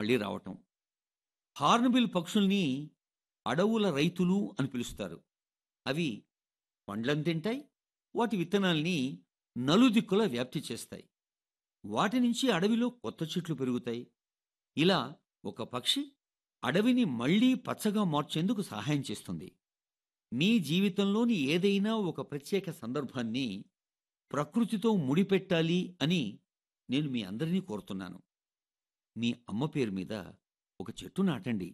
మళ్ళీ రావటం హార్న్బిల్ పక్షుల్ని అడవుల రైతులు అని పిలుస్తారు అవి పండ్లను తింటాయి వాటి విత్తనాల్ని నలుదిక్కులా వ్యాప్తి చేస్తాయి వాటి నుంచి అడవిలో కొత్త చెట్లు పెరుగుతాయి ఇలా ఒక పక్షి అడవిని మళ్ళీ పచ్చగా మార్చేందుకు సహాయం చేస్తుంది మీ జీవితంలోని ఏదైనా ఒక ప్రత్యేక సందర్భాన్ని ప్రకృతితో ముడిపెట్టాలి అని నేను మీ అందరినీ కోరుతున్నాను మీ అమ్మ పేరు మీద ఒక చెట్టు నాటండి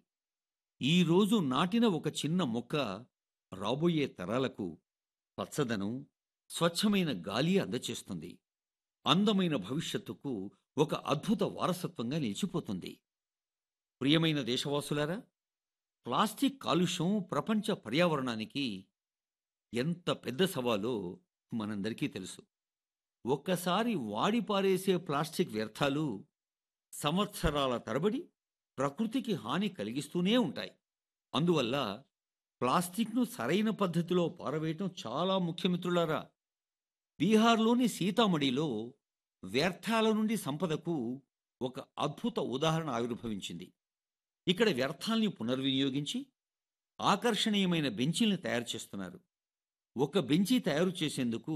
ఈరోజు నాటిన ఒక చిన్న మొక్క రాబోయే తరాలకు పచ్చదనం స్వచ్ఛమైన గాలి అందచేస్తుంది అందమైన భవిష్యత్తుకు ఒక అద్భుత వారసత్వంగా నిలిచిపోతుంది ప్రియమైన దేశవాసులారా ప్లాస్టిక్ కాలుష్యం ప్రపంచ పర్యావరణానికి ఎంత పెద్ద సవాలో మనందరికీ తెలుసు ఒక్కసారి వాడి పారేసే ప్లాస్టిక్ వ్యర్థాలు సంవత్సరాల తరబడి ప్రకృతికి హాని కలిగిస్తూనే ఉంటాయి అందువల్ల ప్లాస్టిక్ను సరైన పద్ధతిలో పారవేయటం చాలా ముఖ్యమిత్రులారా బీహార్లోని సీతామఢిలో వ్యర్థాల నుండి సంపదకు ఒక అద్భుత ఉదాహరణ ఆవిర్భవించింది ఇక్కడ వ్యర్థాల్ని పునర్వినియోగించి ఆకర్షణీయమైన బెంచీల్ని తయారు చేస్తున్నారు ఒక బెంచీ తయారు చేసేందుకు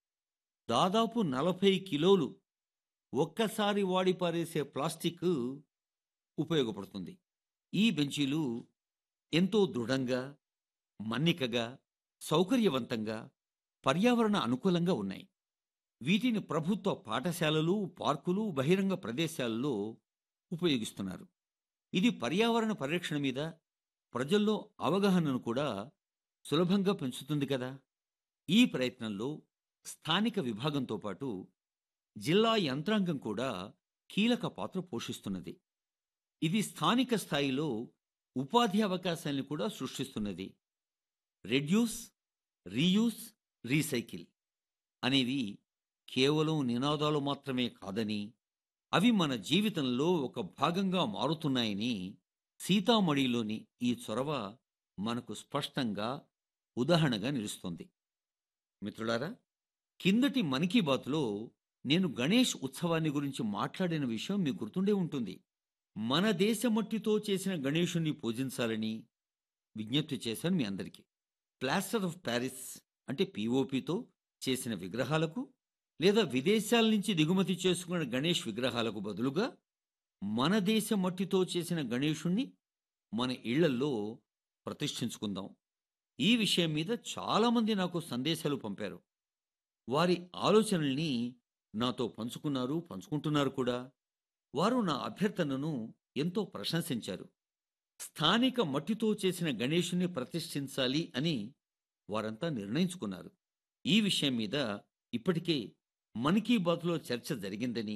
దాదాపు నలభై కిలోలు ఒక్కసారి వాడి పారేసే ప్లాస్టిక్ ఉపయోగపడుతుంది ఈ బెంచీలు ఎంతో దృఢంగా మన్నికగా సౌకర్యవంతంగా పర్యావరణ అనుకూలంగా ఉన్నాయి వీటిని ప్రభుత్వ పాఠశాలలు పార్కులు బహిరంగ ప్రదేశాల్లో ఉపయోగిస్తున్నారు ఇది పర్యావరణ పరిరక్షణ మీద ప్రజల్లో అవగాహనను కూడా సులభంగా పెంచుతుంది కదా ఈ ప్రయత్నంలో స్థానిక విభాగంతో పాటు జిల్లా యంత్రాంగం కూడా కీలక పాత్ర పోషిస్తున్నది ఇది స్థానిక స్థాయిలో ఉపాధి అవకాశాలను కూడా సృష్టిస్తున్నది రెడ్యూస్ రీయూస్ రీసైకిల్ అనేవి కేవలం నినాదాలు మాత్రమే కాదని అవి మన జీవితంలో ఒక భాగంగా మారుతున్నాయని సీతామఢిలోని ఈ చొరవ మనకు స్పష్టంగా ఉదాహరణగా నిలుస్తుంది మిత్రులారా కిందటి మన్ కీ బాత్లో నేను గణేష్ ఉత్సవాన్ని గురించి మాట్లాడిన విషయం మీకు గుర్తుండే ఉంటుంది మన దేశ మట్టితో చేసిన గణేషుణ్ణి పూజించాలని విజ్ఞప్తి చేశాను మీ అందరికీ ప్లాస్టర్ ఆఫ్ ప్యారిస్ అంటే పిఓపితో చేసిన విగ్రహాలకు లేదా విదేశాల నుంచి దిగుమతి చేసుకున్న గణేష్ విగ్రహాలకు బదులుగా మన దేశ మట్టితో చేసిన గణేషుణ్ణి మన ఇళ్లల్లో ప్రతిష్ఠించుకుందాం ఈ విషయం మీద చాలామంది నాకు సందేశాలు పంపారు వారి ఆలోచనల్ని నాతో పంచుకున్నారు పంచుకుంటున్నారు కూడా వారు నా అభ్యర్థనను ఎంతో ప్రశంసించారు స్థానిక మట్టితో చేసిన గణేషుని ప్రతిష్ఠించాలి అని వారంతా నిర్ణయించుకున్నారు ఈ విషయం మీద ఇప్పటికే మన్ కీ బాత్లో చర్చ జరిగిందని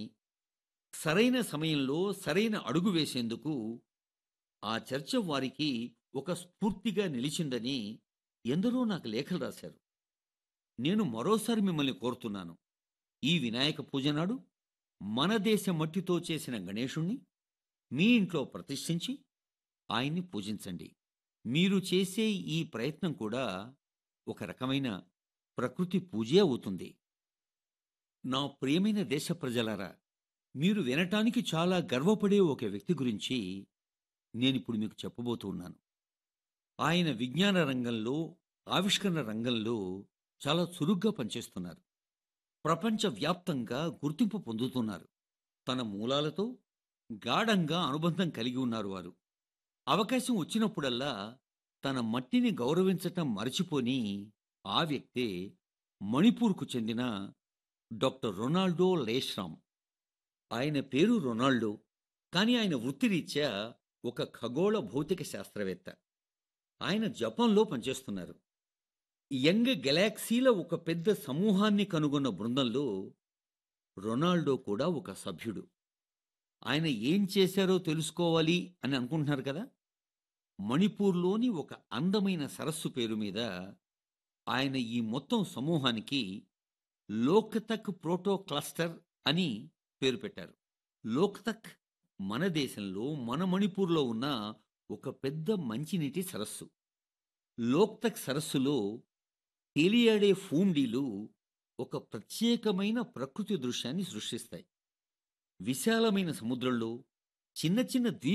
సరైన సమయంలో సరైన అడుగు వేసేందుకు ఆ చర్చ వారికి ఒక స్ఫూర్తిగా నిలిచిందని ఎందరో నాకు లేఖలు రాశారు నేను మరోసారి మిమ్మల్ని కోరుతున్నాను ఈ వినాయక పూజ నాడు మన దేశ మట్టితో చేసిన గణేశుణ్ణి మీ ఇంట్లో ప్రతిష్ఠించి ఆయన్ని పూజించండి మీరు చేసే ఈ ప్రయత్నం కూడా ఒక రకమైన ప్రకృతి పూజే అవుతుంది నా ప్రియమైన దేశ ప్రజలారా మీరు వినటానికి చాలా గర్వపడే ఒక వ్యక్తి గురించి నేనిప్పుడు మీకు చెప్పబోతూ ఉన్నాను ఆయన విజ్ఞాన రంగంలో ఆవిష్కరణ రంగంలో చాలా చురుగ్గా పనిచేస్తున్నారు ప్రపంచవ్యాప్తంగా గుర్తింపు పొందుతున్నారు తన మూలాలతో గాఢంగా అనుబంధం కలిగి ఉన్నారు వారు అవకాశం వచ్చినప్పుడల్లా తన మట్టిని గౌరవించటం మరచిపోని ఆ వ్యక్తే మణిపూర్కు చెందిన డాక్టర్ రొనాల్డో లేశ్రామ్ ఆయన పేరు రొనాల్డో కానీ ఆయన వృత్తిరీత్యా ఒక ఖగోళ భౌతిక శాస్త్రవేత్త ఆయన జపాన్లో పనిచేస్తున్నారు యంగ్ గెలాక్సీల ఒక పెద్ద సమూహాన్ని కనుగొన్న బృందంలో రొనాల్డో కూడా ఒక సభ్యుడు ఆయన ఏం చేశారో తెలుసుకోవాలి అని అనుకుంటున్నారు కదా మణిపూర్లోని ఒక అందమైన సరస్సు పేరు మీద ఆయన ఈ మొత్తం సమూహానికి లోక్తక్ ప్రోటో క్లస్టర్ అని పేరు పెట్టారు లోక్తక్ మన దేశంలో మన మణిపూర్లో ఉన్న ఒక పెద్ద మంచినీటి సరస్సు లోక్తక్ సరస్సులో తేలియాడే ఫూండీలు ఒక ప్రత్యేకమైన ప్రకృతి దృశ్యాన్ని సృష్టిస్తాయి విశాలమైన సముద్రంలో చిన్న చిన్న ద్వీప